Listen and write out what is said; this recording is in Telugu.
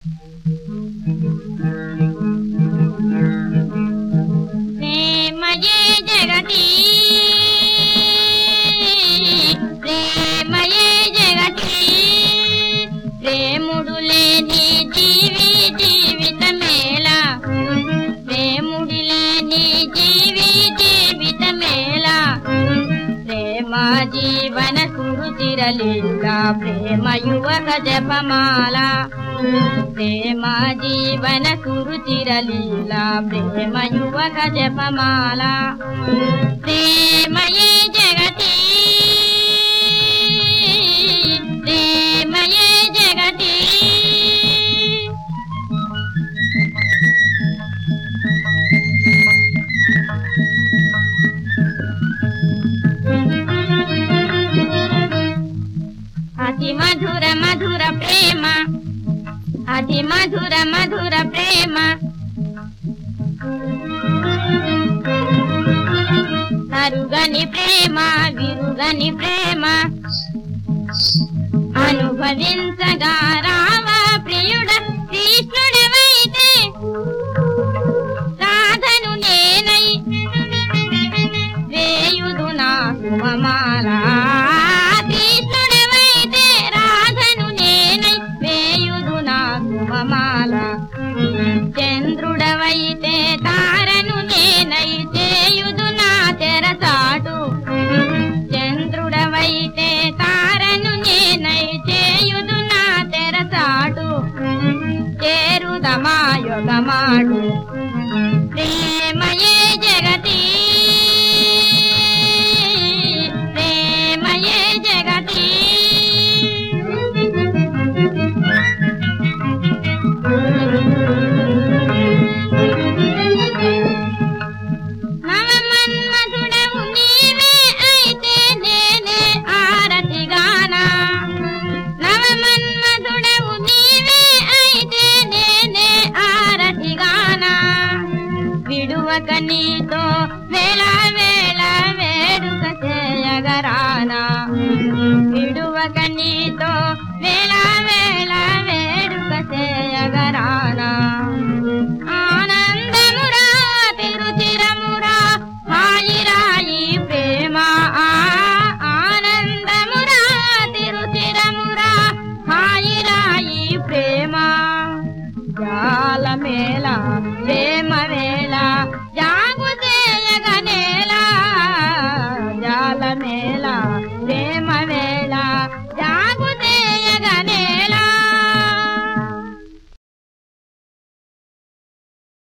ప్రేమయే జగతి ప్రేమయే జగతి ప్రేముడు లేని జీవి జీవితమేలా ప్రేముడి లేని జీవి జీవితమేలా ప్రేమ జీవన సురుచిరలీల ప్రేమ యువక జపమాల ప్రేమ జీవన సురుచిరలీల ప్రేమ యువక జపమాల ప్రేమయే జగతి ప్రేమయే జగతి అతి మధుర మధుర ప్రేమ అతి మధుర మధుర ప్రేమ అరుగని ప్రేమ విరుగని ప్రేమ అనుభవించగా రామ ప్రియుడ కృష్ణుడవైతే సాధను నేనై వేయుదు నా సుమమాల కృష్ణుడవైతే రాధను నేనై వేయుదు నా సుమమాల చంద్రుడవైతే తారను నేనై చేయుదు నా తెరసాటు చంద్రుడవైతే తారను నేనై చేయుదు నా తెరసాటు చేరుదమా యుగమాడు ప్రేమయే జగతి ప్రేమయే జగతి నవమన్మధుడవు నీవే అయితే నేనే ఆరతిగానా నవమన్మధుడవు నీవే అయితే నేనే ఆరతిగానా విడువక నీతో వేళ వేళ వేడుక చేయగరానా విడువక నీతో వేళ వేళ వేడుక చేయగరానా ఆనందమురా తిరుచిరమురా హాయిరాయి ప్రేమ ఆ ఆనందమురా తిరుచిరమురా హాయిరాయి ప్రేమ జాలమేళ ప్రేమ